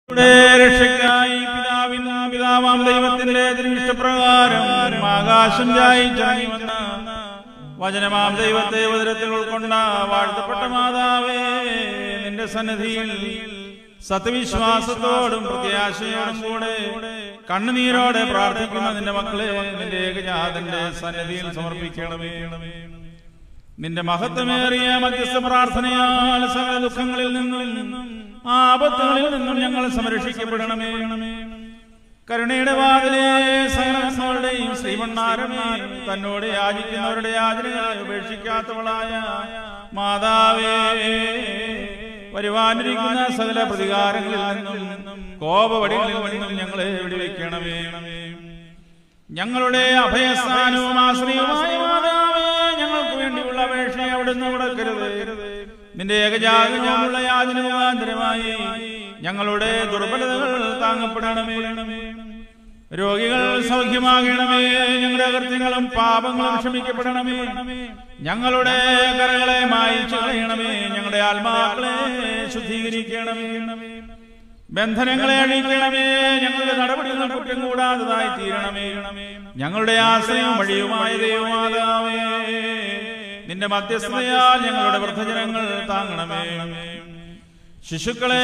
നമ്മുടെ രക്ഷയ്ക്കായി പിതാവിൻ പിതാവാം ദൈവത്തിന്റെ ദൃഷ്ടപ്രകാരം ആകാശം ചായിച്ചിറങ്ങി വന്ന വചനമാം ദൈവത്തെ ഉദരത്തിൽ ഉൾക്കൊണ്ട വാഴ്ത്തപ്പെട്ട മാതാവേ നിന്റെ സന്നിധിയിൽ സത്യവിശ്വാസത്തോടും പ്രത്യാശയോടും കൂടെ കണ്ണുനീരോടെ പ്രാർത്ഥിക്കുന്ന നിന്റെ മക്കളെ നിന്റെ ഏകജാതന്റെ സന്നിധിയിൽ സമർപ്പിക്കണമേ നിന്റെ മഹത്വമേറിയ മധ്യസ്ഥ പ്രാർത്ഥനയാൽ സകല ദുഃഖങ്ങളിൽ നിന്നും ആപത്തുകളിൽ നിന്നും ഞങ്ങൾ സംരക്ഷിക്കപ്പെടണമേ കരുണയുടെ വാതിലെ സകലങ്ങളുടെയും ശ്രീമണ്ണാരമേ തന്നോട് യാചിക്കുന്നവരുടെ യാചനകളെ ഉപേക്ഷിക്കാത്തവളായ മാതാവേ വരുവാനിരിക്കുന്ന സകല പ്രതികാരങ്ങളിൽ നിന്നും കോപവടികളിൽ നിന്നും ഞങ്ങളെ വെടിവെക്കണമേ ഞങ്ങളുടെ അഭയസ്ഥാനവും ആശ്രയവുമായ മാതാവേ ഞങ്ങൾക്ക് വേണ്ടിയുള്ള അപേക്ഷ അവിടുന്ന് മുടക്കരുത് നിന്റെ ഏകജാതനമുള്ള യാചന മുഖാന്തരമായി ഞങ്ങളുടെ ദുർബലതകൾ താങ്ങപ്പെടണമേ രോഗികൾ സൗഖ്യമാകണമേ ഞങ്ങളുടെ അകൃത്യങ്ങളും പാപങ്ങളും ക്ഷമിക്കപ്പെടണമേ ഞങ്ങളുടെ കരകളെ മായിച്ചു കളയണമേ ഞങ്ങളുടെ ആത്മാക്കളെ ശുദ്ധീകരിക്കണമേ ബന്ധനങ്ങളെ അഴിക്കണമേ ഞങ്ങളുടെ നടപടികൾ കുറ്റം കൂടാത്തതായി തീരണമേ ഞങ്ങളുടെ ആശ്രയം വഴിയുമായ ദൈവമാതാവേ നിന്റെ മധ്യസ്ഥതയാൽ ഞങ്ങളുടെ വൃദ്ധജനങ്ങൾ താങ്ങണമേ ശിശുക്കളെ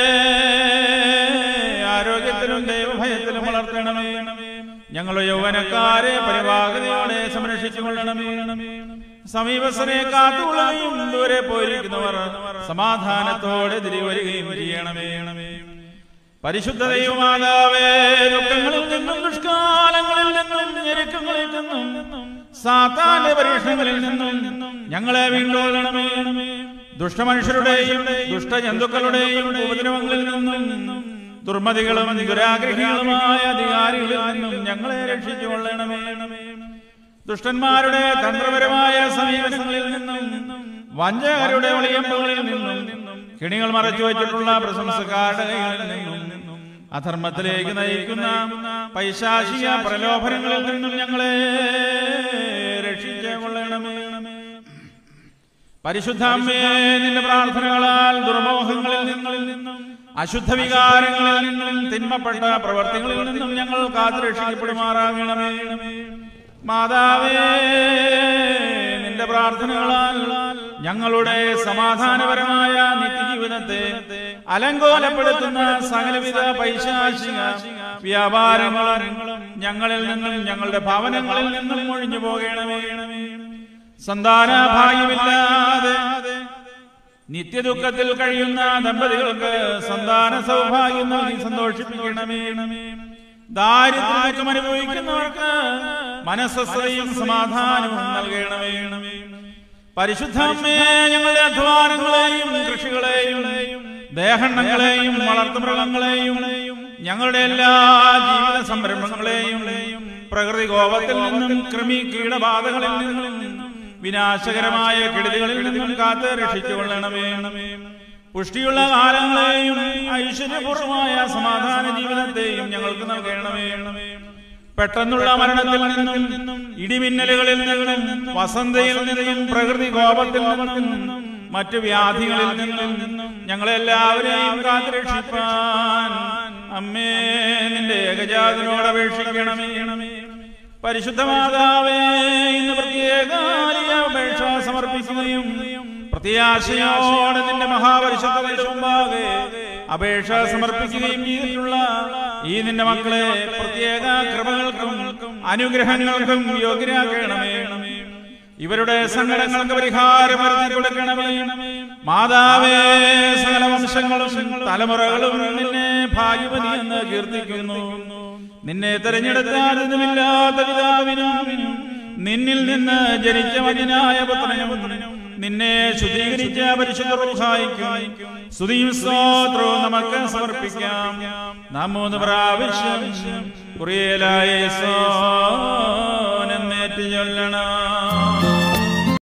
ആരോഗ്യത്തിലും ദൈവഭയത്തിലും വളർത്തണമേ ഞങ്ങളുടെ യൗവനക്കാരെ പരിവാഹതയോടെ സംരക്ഷിച്ചുകൊള്ളണമേ സമീപസ്ഥനെ കാത്തുകൊള്ളുകയും ദൂരെ പോയിരിക്കുന്നവർ സമാധാനത്തോടെ തിരിവരികയും ചെയ്യണമേ പരിശുദ്ധ ദൈവമാതാവേ ദുഃഖങ്ങളിൽ നിന്നും ദുഷ്കാലങ്ങളിൽ നിന്നും ഞെരുക്കങ്ങളിൽ നിന്നും സാത്താന്റെ പരീക്ഷണങ്ങളിൽ നിന്നും ഞങ്ങളെ വീണ്ടുകൊള്ളണമേ ദുഷ്ടമനുഷ്യരുടെയും ദുഷ്ടജന്തുക്കളുടെയും ഉപദ്രവങ്ങളിൽ നിന്നും ദുർമതികളും ദുരാഗ്രഹികളുമായ അധികാരികളിൽ നിന്നും ഞങ്ങളെ രക്ഷിച്ചുകൊള്ളണമേ ദുഷ്ടന്മാരുടെ തന്ത്രപരമായ സമീപനങ്ങളിൽ നിന്നും വഞ്ചകരുടെ ഒളിയമ്പുകളിൽ നിന്നും കിണികൾ മറച്ചു വെച്ചിട്ടുള്ള പ്രശംസക്കാരുടെ കൈകളിൽ നിന്നും അധർമ്മത്തിലേക്ക് നയിക്കുന്ന പൈശാചിക പ്രലോഭനങ്ങളിൽ നിന്നും ഞങ്ങളെ രക്ഷിച്ചു കൊള്ളണമേ പരിശുദ്ധാമ്മേ നിന്റെ പ്രാർത്ഥനകളാൽ ദുർമോഹങ്ങളിൽ നിന്നും അശുദ്ധ വികാരങ്ങളിൽ നിന്നും തിന്മപ്പെട്ട പ്രവർത്തികളിൽ നിന്നും ഞങ്ങൾ കാത്തു രക്ഷിക്കപ്പെടുമാറാകണമേ മാതാവേ നിന്റെ പ്രാർത്ഥനകളാൽ ഞങ്ങളുടെ സമാധാനപരമായ നിത്യജീവിതത്തെ അലങ്കോലപ്പെടുത്തുന്ന സകലവിധ പൈശാചിക വ്യാപാരങ്ങളും ഞങ്ങളിൽ നിന്നും ഞങ്ങളുടെ ഭവനങ്ങളിൽ നിന്നും ഒഴിഞ്ഞു പോകണമേ സന്താനഭാഗ്യമില്ലാതെ നിത്യദുഃഖത്തിൽ കഴിയുന്ന ദമ്പതികൾക്ക് സന്താന സൗഭാഗ്യം നൽകി സന്തോഷിപ്പിക്കണമേ ദാരിദ്ര്യം അനുഭവിക്കുന്നവർക്ക് മനസ്സസ്വയും സമാധാനവും നൽകണമേ പരിശുദ്ധമ്മേ ഞങ്ങളുടെ അധ്വാനങ്ങളെയും കൃഷികളെയും ദേഹണ്ണങ്ങളെയും വളർത്തുമൃഗങ്ങളെയും ഞങ്ങളുടെ എല്ലാ ജീവിത സംരംഭങ്ങളെയും പ്രകൃതി കോപത്തിൽ നിന്നും കൃമി കീടബാധകളിൽ നിന്നും വിനാശകരമായ കെടുതികളിൽ നിന്നും കാത്ത് രക്ഷിച്ചുകൊള്ളണമേ പുഷ്ടിയുള്ള കാലങ്ങളെയും ഐശ്വര്യപൂർവമായ സമാധാന ജീവിതത്തെയും ഞങ്ങൾക്ക് നൽകണമേ പെട്ടെന്നുള്ള മരണത്തിൽ നിന്നും ഇടിമിന്നലുകളിൽ നിന്നും വസന്തയിൽ നിന്നും പ്രകൃതി കോപത്തിൽ നിന്നും മറ്റു വ്യാധികളിൽ നിന്നും ഞങ്ങളെല്ലാവരെയും കാത്തുരക്ഷിപ്പാൻ അമ്മേ നിന്റെ ഏകജാതനോട് അപേക്ഷിക്കണമേ പരിശുദ്ധ മാതാവേ ഇന്ന് പ്രത്യേക അപേക്ഷ സമർപ്പിക്കുകയും പ്രത്യാശയോടെ നിന്റെ മഹാപരിശുദ്ധ മുമ്പാകെ അപേക്ഷ സമർപ്പിക്കുകയും ചെയ്തിട്ടുള്ള ഈ നിന്റെ മക്കളെ പ്രത്യേക കൃപകൾക്കും അനുഗ്രഹങ്ങൾക്കും യോഗ്യരാക്കണമേ ഇവരുടെ സങ്കടങ്ങൾക്ക് പരിഹാരം വരുത്തി കൊടുക്കണമേ മാതാവേ സകല വംശങ്ങളും തലമുറകളും നിന്നെ ഭാഗ്യവതി എന്ന് കീർത്തിക്കുന്നു നിന്നെ തെരഞ്ഞെടുത്താതൊന്നുമില്ലാത്ത പിതാവിനും നിന്നിൽ നിന്ന് ജനിച്ച മതിനായ പുത്രനും നിന്നെ ശുദ്ധീകരിച്ച പരിശുദ്ധ റൂഹായിക്കും സ്തുതിയും സ്തോത്രവും നമുക്ക് സമർപ്പിക്കാം നാം മൂന്ന് പ്രാവശ്യം കുറിയലായ സോനെന്നേറ്റ് ചൊല്ലണം